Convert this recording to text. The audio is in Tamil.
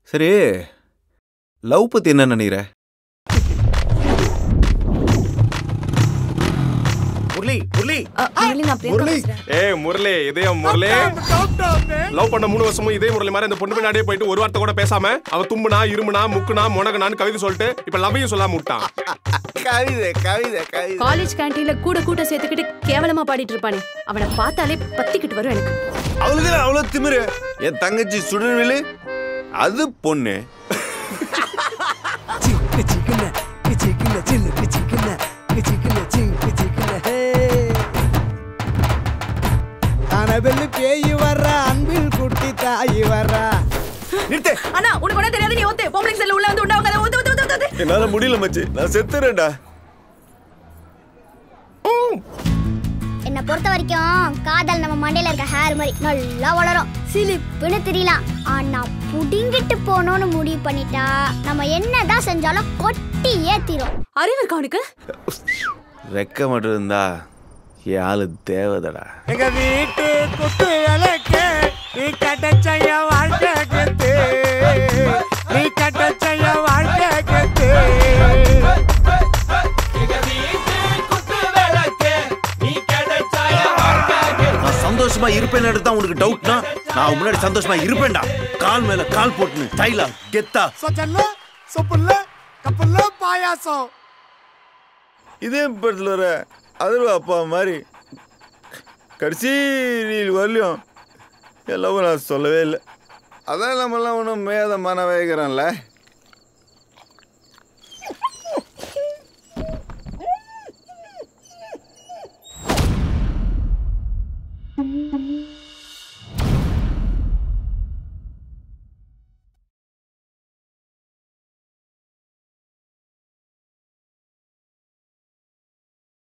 சரி லவ் பத்தி என்ன நினைக்கிற முரளி முரளி முரளி நான் பிரியங்கா முரளி. பேசுறேன் ஏய் முரளி இதே முரளி லவ் பண்ண மூணு வருஷமும் இதே முரளி மாதிரி அந்த பொண்ணு பின்னாடியே போயிட்டு ஒரு வார்த்தை கூட பேசாம அவ தும்முனா இருமுனா முக்குனா முனகனான்னு கவிதை சொல்லிட்டு இப்ப லவ்வையும் சொல்லாம விட்டான் கவிதை கவிதை கவிதை காலேஜ் கேண்டீன்ல கூட கூட்ட சேர்த்துக்கிட்டு கேவலமா பாடிட்டு இருப்பானே அவனை பார்த்தாலே பத்திக்கிட்டு வரும் எனக்கு அவளுக்கு அவ்வளவு திமிரு என் தங்கச்சி சுடர்விழு அது பொண்ணு சிக்கு சிக்குன கிச்சிக்குன சில்லு கிச்சிக்குன கிச்சிக்குன சிங்கு சிக்குன ஹே அனபெல்லு பேய் வர்ற அன்பில் குட்டி தாய் வர்றா நிறுத்து அண்ணா உனக்கு ஒண்ணு தெரியாது நீ ஓத்து பொம்பளை செல்ல உள்ள வந்து உண்டாங்க ஊத்து ஊத்து ஊத்து ஊத்து என்னால முடியல மச்சி நான் செத்துறேன்டா என்னை பொறுத்த வரைக்கும் காதல் நம்ம மண்டையில இருக்க ஹேர் மாதிரி நல்லா வளரும் சிலிப்புன்னு தெரியலாம் ஆனா புடிங்கிட்டு போகணும்னு முடிவு பண்ணிட்டா நம்ம என்னதான் செஞ்சாலும் கொட்டி ஏத்திரும் அறிவு இருக்கா உனக்கு ரெக்க மட்டும் இருந்தா என் ஆளு தேவதடா எங்க வீட்டு குத்து விளக்கு நீ கட்டச்சைய வாழ்க்கை கத்து நீ கட்டச்சைய வாழ்க்கை கத்து நான் சந்தோஷமா இருப்பேன்னு தான் உனக்கு டவுட்னா நான் முன்னாடி சந்தோஷமா இருப்பேன்டா கால் மேல கால் போட்டுன்னு ஸ்டைலா கெத்தா சொச்சல்ல சொப்புல்ல கப்பல்ல பாயாசம் இதே படத்துல வர அதிர்வா அப்பா மாதிரி கடைசி ரீல் வரலையும் எல்லாவும் நான் சொல்லவே இல்லை அதான் நம்மலாம் ஒன்றும் மேத மனவேகிறோம்ல